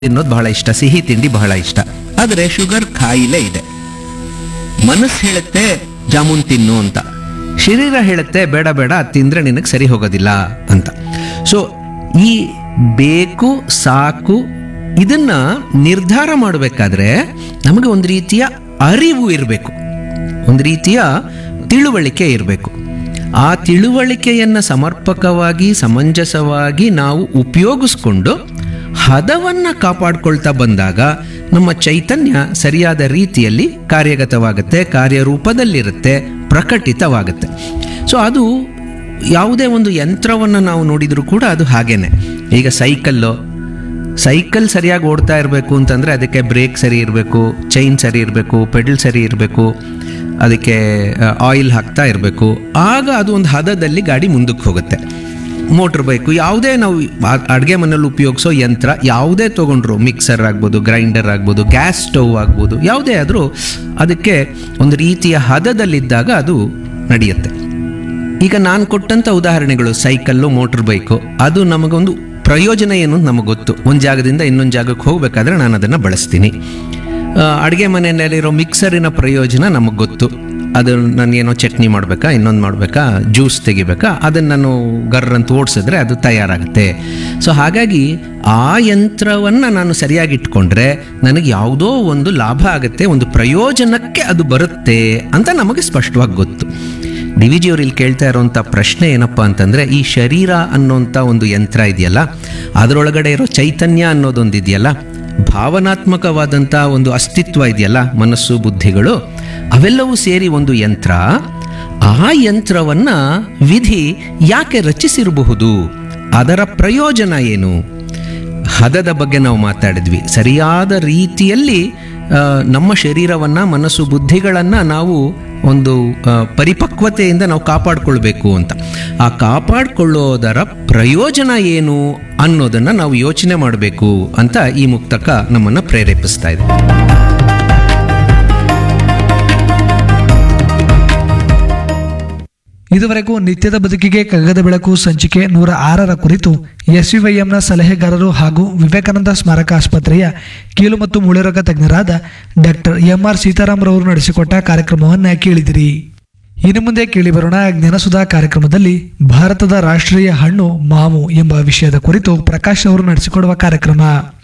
ತಿನ್ನೋದು ಬಹಳ ಇಷ್ಟ ಸಿಹಿ ತಿಂಡಿ ಬಹಳ ಇಷ್ಟ ಆದರೆ ಶುಗರ್ ಕಾಯಿಲೆ ಇದೆ ಮನಸ್ಸು ಹೇಳುತ್ತೆ ಜಾಮೂನ್ ತಿನ್ನು ಅಂತ ಶರೀರ ಹೇಳುತ್ತೆ ಬೇಡ ಬೇಡ ಅದ್ ತಿಂದ್ರೆ ನಿನಗೆ ಸರಿ ಹೋಗೋದಿಲ್ಲ ಅಂತ ಸೊ ಈ ಬೇಕು ಸಾಕು ಇದನ್ನ ನಿರ್ಧಾರ ಮಾಡಬೇಕಾದ್ರೆ ನಮಗೆ ಒಂದು ರೀತಿಯ ಅರಿವು ಇರಬೇಕು ಒಂದು ರೀತಿಯ ತಿಳುವಳಿಕೆ ಇರಬೇಕು ಆ ತಿಳುವಳಿಕೆಯನ್ನು ಸಮರ್ಪಕವಾಗಿ ಸಮಂಜಸವಾಗಿ ನಾವು ಉಪಯೋಗಿಸ್ಕೊಂಡು ಹದವನ್ನು ಕಾಪಾಡ್ಕೊಳ್ತಾ ಬಂದಾಗ ನಮ್ಮ ಚೈತನ್ಯ ಸರಿಯಾದ ರೀತಿಯಲ್ಲಿ ಕಾರ್ಯಗತವಾಗುತ್ತೆ ಕಾರ್ಯರೂಪದಲ್ಲಿರುತ್ತೆ ಪ್ರಕಟಿತವಾಗುತ್ತೆ ಸೊ ಅದು ಯಾವುದೇ ಒಂದು ಯಂತ್ರವನ್ನು ನಾವು ನೋಡಿದರೂ ಕೂಡ ಅದು ಹಾಗೇನೆ ಈಗ ಸೈಕಲ್ಲು ಸೈಕಲ್ ಸರಿಯಾಗಿ ಓಡ್ತಾ ಇರಬೇಕು ಅಂತಂದರೆ ಅದಕ್ಕೆ ಬ್ರೇಕ್ ಸರಿ ಇರಬೇಕು ಚೈನ್ ಸರಿ ಇರಬೇಕು ಪೆಡಲ್ ಸರಿ ಇರಬೇಕು ಅದಕ್ಕೆ ಆಯಿಲ್ ಹಾಕ್ತಾ ಇರಬೇಕು ಆಗ ಅದು ಒಂದು ಹದದಲ್ಲಿ ಗಾಡಿ ಮುಂದಕ್ಕೆ ಹೋಗುತ್ತೆ ಮೋಟ್ರ್ ಬೈಕು ಯಾವುದೇ ನಾವು ಅಡುಗೆ ಮನೇಲಿ ಉಪಯೋಗಿಸೋ ಯಂತ್ರ ಯಾವುದೇ ತೊಗೊಂಡ್ರು ಮಿಕ್ಸರ್ ಆಗ್ಬೋದು ಗ್ರೈಂಡರ್ ಆಗ್ಬೋದು ಗ್ಯಾಸ್ ಸ್ಟವ್ ಆಗ್ಬೋದು ಯಾವುದೇ ಆದರೂ ಅದಕ್ಕೆ ಒಂದು ರೀತಿಯ ಹದದಲ್ಲಿದ್ದಾಗ ಅದು ನಡೆಯುತ್ತೆ ಈಗ ನಾನು ಕೊಟ್ಟಂಥ ಉದಾಹರಣೆಗಳು ಸೈಕಲ್ಲು ಮೋಟ್ರ್ ಬೈಕು ಅದು ನಮಗೊಂದು ಪ್ರಯೋಜನ ಏನು ಅಂತ ನಮಗೆ ಗೊತ್ತು ಒಂದು ಜಾಗದಿಂದ ಇನ್ನೊಂದು ಜಾಗಕ್ಕೆ ಹೋಗಬೇಕಾದ್ರೆ ನಾನು ಅದನ್ನು ಬಳಸ್ತೀನಿ ಅಡುಗೆ ಮನೆಯಲ್ಲಿರೋ ಮಿಕ್ಸರಿನ ಪ್ರಯೋಜನ ನಮಗೆ ಗೊತ್ತು ಅದು ನಾನು ಏನೋ ಚಟ್ನಿ ಮಾಡಬೇಕಾ ಇನ್ನೊಂದು ಮಾಡಬೇಕಾ ಜ್ಯೂಸ್ ತೆಗಿಬೇಕಾ ಅದನ್ನು ನಾನು ಗರ್ರಂತ ಓಡಿಸಿದ್ರೆ ಅದು ತಯಾರಾಗುತ್ತೆ ಸೊ ಹಾಗಾಗಿ ಆ ಯಂತ್ರವನ್ನು ನಾನು ಸರಿಯಾಗಿ ಇಟ್ಕೊಂಡ್ರೆ ನನಗೆ ಯಾವುದೋ ಒಂದು ಲಾಭ ಆಗುತ್ತೆ ಒಂದು ಪ್ರಯೋಜನಕ್ಕೆ ಅದು ಬರುತ್ತೆ ಅಂತ ನಮಗೆ ಸ್ಪಷ್ಟವಾಗಿ ಗೊತ್ತು ಡಿ ವಿ ಜಿಯವ್ರು ಇಲ್ಲಿ ಕೇಳ್ತಾ ಇರೋಂಥ ಪ್ರಶ್ನೆ ಏನಪ್ಪ ಅಂತಂದರೆ ಈ ಶರೀರ ಅನ್ನೋಂಥ ಒಂದು ಯಂತ್ರ ಇದೆಯಲ್ಲ ಅದರೊಳಗಡೆ ಇರೋ ಚೈತನ್ಯ ಅನ್ನೋದೊಂದು ಇದೆಯಲ್ಲ ಭಾವನಾತ್ಮಕವಾದಂಥ ಒಂದು ಅಸ್ತಿತ್ವ ಇದೆಯಲ್ಲ ಮನಸ್ಸು ಬುದ್ಧಿಗಳು ಅವೆಲ್ಲವೂ ಸೇರಿ ಒಂದು ಯಂತ್ರ ಆ ಯಂತ್ರವನ್ನು ವಿಧಿ ಯಾಕೆ ರಚಿಸಿರಬಹುದು ಅದರ ಪ್ರಯೋಜನ ಏನು ಹದದ ಬಗ್ಗೆ ನಾವು ಮಾತಾಡಿದ್ವಿ ಸರಿಯಾದ ರೀತಿಯಲ್ಲಿ ಆ, ನಮ್ಮ ಶರೀರವನ್ನು ಮನಸ್ಸು ಬುದ್ಧಿಗಳನ್ನು ನಾವು ಒಂದು ಆ, ಪರಿಪಕ್ವತೆಯಿಂದ ನಾವು ಕಾಪಾಡಿಕೊಳ್ಬೇಕು ಅಂತ ಆ ಕಾಪಾಡಿಕೊಳ್ಳೋದರ ಪ್ರಯೋಜನ ಏನು ಅನ್ನೋದನ್ನು ನಾವು ಯೋಚನೆ ಮಾಡಬೇಕು ಅಂತ ಈ ಮುಕ್ತಕ ನಮ್ಮನ್ನು ಪ್ರೇರೇಪಿಸ್ತಾ ಇದೆ ಇದುವರೆಗೂ ನಿತ್ಯದ ಬದುಕಿಗೆ ಕಗ್ಗದ ಬೆಳಕು ಸಂಚಿಕೆ ನೂರ ಆರರ ಕುರಿತು ಎಸ್ವಿವೈಎಂನ ಸಲಹೆಗಾರರು ಹಾಗೂ ವಿವೇಕಾನಂದ ಸ್ಮಾರಕ ಆಸ್ಪತ್ರೆಯ ಕೀಲು ಮತ್ತು ಮೂಳೆರೋಗ ತಜ್ಞರಾದ ಡಾಕ್ಟರ್ ಎಂ ಆರ್ ಸೀತಾರಾಮ್ರವರು ನಡೆಸಿಕೊಟ್ಟ ಕಾರ್ಯಕ್ರಮವನ್ನು ಕೇಳಿದಿರಿ ಇನ್ನು ಮುಂದೆ ಕೇಳಿಬರೋಣ ಜ್ಞಾನಸುಧಾ ಕಾರ್ಯಕ್ರಮದಲ್ಲಿ ಭಾರತದ ರಾಷ್ಟ್ರೀಯ ಹಣ್ಣು ಮಾವು ಎಂಬ ವಿಷಯದ ಕುರಿತು ಪ್ರಕಾಶ್ ಅವರು ನಡೆಸಿಕೊಡುವ ಕಾರ್ಯಕ್ರಮ